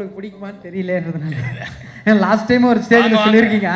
உங்களுக்கு பிடிக்குமான்னு தெரியலன்றதுனால last time ஒரு ஸ்டேஜில் வாங்க, சொல்லியிருக்கீங்க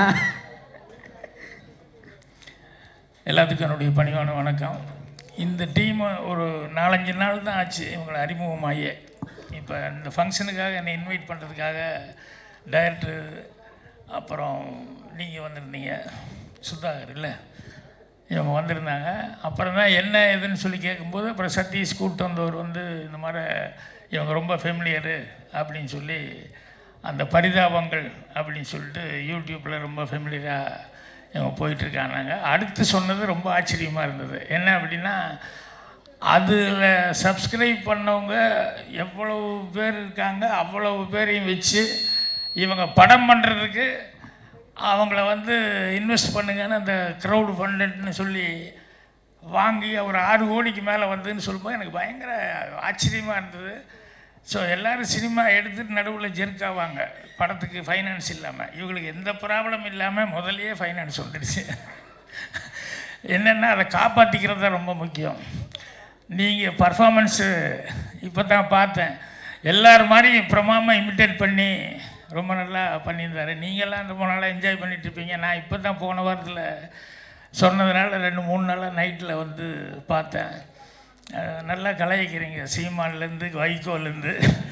எல்லாத்துக்கும் என்னுடைய பணிவான வணக்கம் இந்த டீம் ஒரு நாலஞ்சு நாள் தான் ஆச்சு இவங்களை அறிமுகமாகியே இப்போ இந்த ஃபங்க்ஷனுக்காக என்னை இன்வைட் பண்ணுறதுக்காக டைரக்டர் அப்புறம் நீங்கள் வந்திருந்தீங்க சுதாகர் இல்லை இவங்க வந்திருந்தாங்க அப்புறம் தான் என்ன ஏதுன்னு சொல்லி கேட்கும்போது அப்புறம் சதீஷ் கூப்பிட்டு வந்தவர் வந்து இந்த மாதிரி இவங்க ரொம்ப ஃபெமிலியரு அப்படின்னு சொல்லி அந்த பரிதாபங்கள் அப்படின்னு சொல்லிட்டு யூடியூப்பில் ரொம்ப ஃபெமிலியராக இவங்க போயிட்டுருக்காங்க அடுத்து சொன்னது ரொம்ப ஆச்சரியமாக இருந்தது என்ன அப்படின்னா அதில் சப்ஸ்கிரைப் பண்ணவங்க எவ்வளவு பேர் இருக்காங்க அவ்வளவு பேரையும் வச்சு இவங்க படம் பண்ணுறதுக்கு அவங்கள வந்து இன்வெஸ்ட் பண்ணுங்கன்னு அந்த க்ரௌடு ஃபண்டுன்னு சொல்லி வாங்கி ஒரு ஆறு கோடிக்கு மேலே வந்ததுன்னு சொல்லும்போது எனக்கு பயங்கர ஆச்சரியமாக இருந்தது ஸோ எல்லோரும் சினிமா எடுத்துட்டு நடுவில் ஜெர்க்காவாங்க படத்துக்கு ஃபைனான்ஸ் இல்லாமல் இவங்களுக்கு எந்த ப்ராப்ளம் இல்லாமல் முதல்லயே ஃபைனான்ஸ் வந்துடுச்சு என்னென்னா அதை காப்பாற்றிக்கிறது தான் ரொம்ப முக்கியம் நீங்கள் பர்ஃபாமன்ஸு இப்போ தான் பார்த்தேன் எல்லார் மாதிரியும் பிரமாமல் இமிட்டேட் பண்ணி ரொம்ப நல்லா பண்ணியிருந்தாரு நீங்கள்லாம் ரொம்ப நாளாக என்ஜாய் பண்ணிட்டு இருப்பீங்க நான் இப்போ தான் போன வாரத்தில் சொன்னதுனால ரெண்டு மூணு நாளாக நைட்டில் வந்து பார்த்தேன் அஹ் நல்லா கலாய்க்கிறீங்க சீமான்லேருந்து வைகோலேருந்து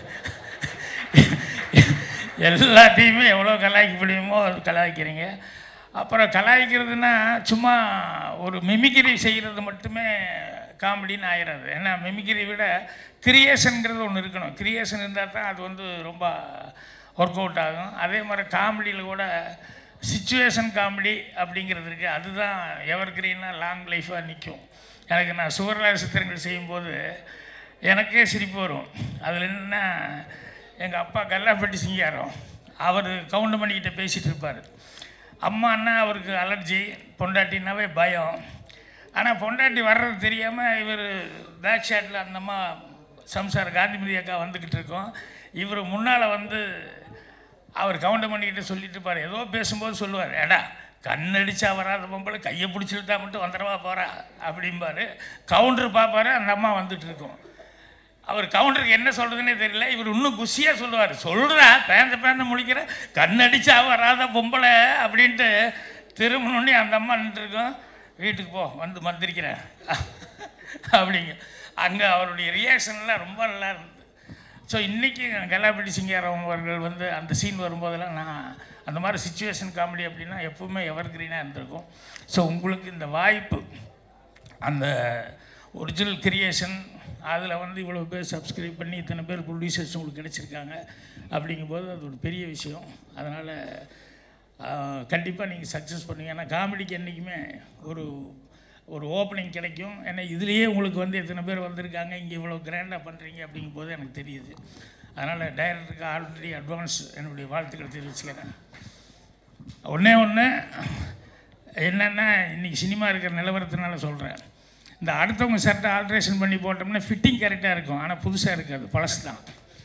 எல்லாத்தையுமே எவ்வளோ கலாய்க்க முடியுமோ அது கலாய்க்கிறீங்க அப்புறம் கலாய்க்கிறதுனா சும்மா ஒரு மிமிக்ரி செய்கிறது மட்டுமே காமெடின்னு ஆயிடாது ஏன்னா மிமிக்ரி விட கிரியேஷனுங்கிறது ஒன்று இருக்கணும் கிரியேஷன் இருந்தால் தான் அது வந்து ரொம்ப ஒர்க் அவுட் ஆகும் அதே மாதிரி காமெடியில் கூட சுச்சுவேஷன் காமெடி அப்படிங்கிறது இருக்குது அதுதான் எவர் கிரீனாக லாங் லைஃபாக நிற்கும் எனக்கு நான் சுவர்லாக சித்திரங்கள் செய்யும்போது எனக்கே சிரிப்பு வரும் அதில் என்னன்னா எங்கள் அப்பா கல்லாப்பட்டி சிங்காரம் அவர் கவுண்டமணிக்கிட்ட பேசிகிட்டு இருப்பார் அம்மான்னா அவருக்கு அலர்ஜி பொண்டாட்டினாவே பயம் ஆனால் பொண்டாட்டி வர்றது தெரியாமல் இவர் பேக் ஷாட்டில் அந்த அம்மா சம்சார காந்திமதி அக்கா வந்துக்கிட்டு இருக்கோம் இவர் முன்னால் வந்து அவர் கவுண்டர் பண்ணிக்கிட்டு சொல்லிட்டு இருப்பார் ஏதோ பேசும்போது சொல்லுவார் ஏடா கண்ணடிச்சா வராத பொம்பளை கையை பிடிச்சிருந்தா மட்டும் வந்துடவா போகிறா அப்படிம்பாரு கவுண்டர் பார்ப்பாரு அந்த அம்மா வந்துட்டு இருக்கும் அவர் கவுண்டருக்கு என்ன சொல்கிறதுனே தெரியல இவர் இன்னும் குஷியாக சொல்லுவார் சொல்கிறா பேந்த பேந்த முழிக்கிற கண்ணடிச்சா வராத பொம்பளை அப்படின்ட்டு திரும்பணுன்னே அந்த அம்மா நின்றுருக்கோம் வீட்டுக்கு போ வந்து மந்திரிக்கிறேன் அப்படிங்க அங்கே அவருடைய ரியாக்ஷன்லாம் ரொம்ப நல்லா இருந்தது ஸோ இன்றைக்கி கலாபடி சிங்காரம் அவர்கள் வந்து அந்த சீன் வரும்போதெல்லாம் நான் அந்த மாதிரி சுச்சுவேஷன் காமெடி அப்படின்னா எப்பவுமே எவர் கிரீனாக இருந்திருக்கும் ஸோ உங்களுக்கு இந்த வாய்ப்பு அந்த ஒரிஜினல் கிரியேஷன் அதில் வந்து இவ்வளோ பேர் சப்ஸ்கிரைப் பண்ணி இத்தனை பேர் ப்ரொடியூசர்ஸ் உங்களுக்கு கிடச்சிருக்காங்க அப்படிங்கும்போது அது ஒரு பெரிய விஷயம் அதனால் கண்டிப்பாக நீங்கள் சக்ஸஸ் பண்ணுவீங்க ஏன்னா காமெடிக்கு என்றைக்குமே ஒரு ஒரு ஓப்பனிங் கிடைக்கும் ஏன்னா இதுலேயே உங்களுக்கு வந்து எத்தனை பேர் வந்திருக்காங்க இங்கே இவ்வளோ கிராண்டாக பண்ணுறீங்க அப்படிங்கும்போது எனக்கு தெரியுது அதனால் டைரக்டருக்கு ஆல்ரெடி அட்வான்ஸ் என்னுடைய வாழ்த்துக்கள் தெரிவிச்சுக்கிறேன் ஒன்றே ஒன்று என்னென்னா இன்றைக்கி சினிமா இருக்கிற நிலவரத்தினால சொல்கிறேன் இந்த அடுத்தவங்க சட்டை ஆல்ட்ரேஷன் பண்ணி போட்டோம்னா ஃபிட்டிங் கரெக்டாக இருக்கும் ஆனால் புதுசாக இருக்காது பழசு தான்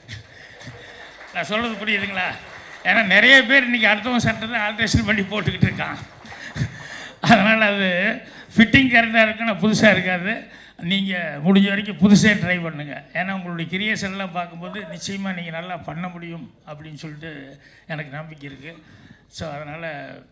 நான் சொல்கிறது புரியுதுங்களா ஏன்னா நிறைய பேர் இன்றைக்கி அடுத்தவங்க சட்டை தான் ஆல்ட்ரேஷன் பண்ணி போட்டுக்கிட்டு இருக்கான் அதனால் அது ஃபிட்டிங் கரெக்டாக இருக்கு ஆனால் புதுசாக இருக்காது நீங்கள் முடிஞ்ச வரைக்கும் புதுசே ட்ரை பண்ணுங்கள் ஏன்னா உங்களுடைய கிரியேஷன்லாம் பார்க்கும்போது நிச்சயமாக நீங்கள் நல்லா பண்ண முடியும் அப்படின்னு சொல்லிட்டு எனக்கு நம்பிக்கை இருக்குது ஸோ அதனால்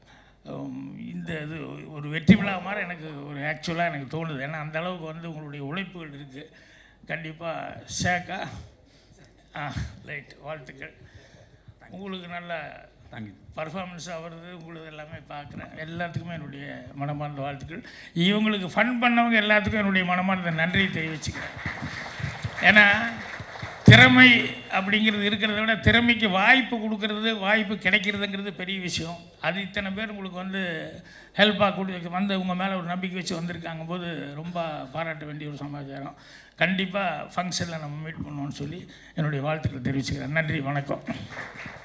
இந்த இது ஒரு வெற்றி விழா மாதிரி எனக்கு ஒரு ஆக்சுவலாக எனக்கு தோணுது ஏன்னா அந்த அளவுக்கு வந்து உங்களுடைய உழைப்புகள் இருக்குது கண்டிப்பாக சேக்கா ஆ ரைட் வாழ்த்துக்கள் உங்களுக்கு நல்ல பர்ஃபார்மன்ஸாக வருது உங்களுக்கு எல்லாமே பார்க்குறேன் எல்லாத்துக்குமே என்னுடைய மனமார்ந்த வாழ்த்துக்கள் இவங்களுக்கு ஃபன் பண்ணவங்க எல்லாத்துக்கும் என்னுடைய மனமார்ந்த நன்றியை தெரிவிச்சுக்கிறேன் ஏன்னா திறமை அப்படிங்கிறது இருக்கிறத விட திறமைக்கு வாய்ப்பு கொடுக்கறது வாய்ப்பு கிடைக்கிறதுங்கிறது பெரிய விஷயம் அது இத்தனை பேர் உங்களுக்கு வந்து ஹெல்ப்பாக கொடு வந்து உங்கள் மேலே ஒரு நம்பிக்கை வச்சு வந்திருக்காங்க போது ரொம்ப பாராட்ட வேண்டிய ஒரு சமாச்சாரம் கண்டிப்பாக ஃபங்க்ஷனில் நம்ம மீட் பண்ணுவோம்னு சொல்லி என்னுடைய வாழ்த்துக்களை தெரிவிச்சுக்கிறேன் நன்றி வணக்கம்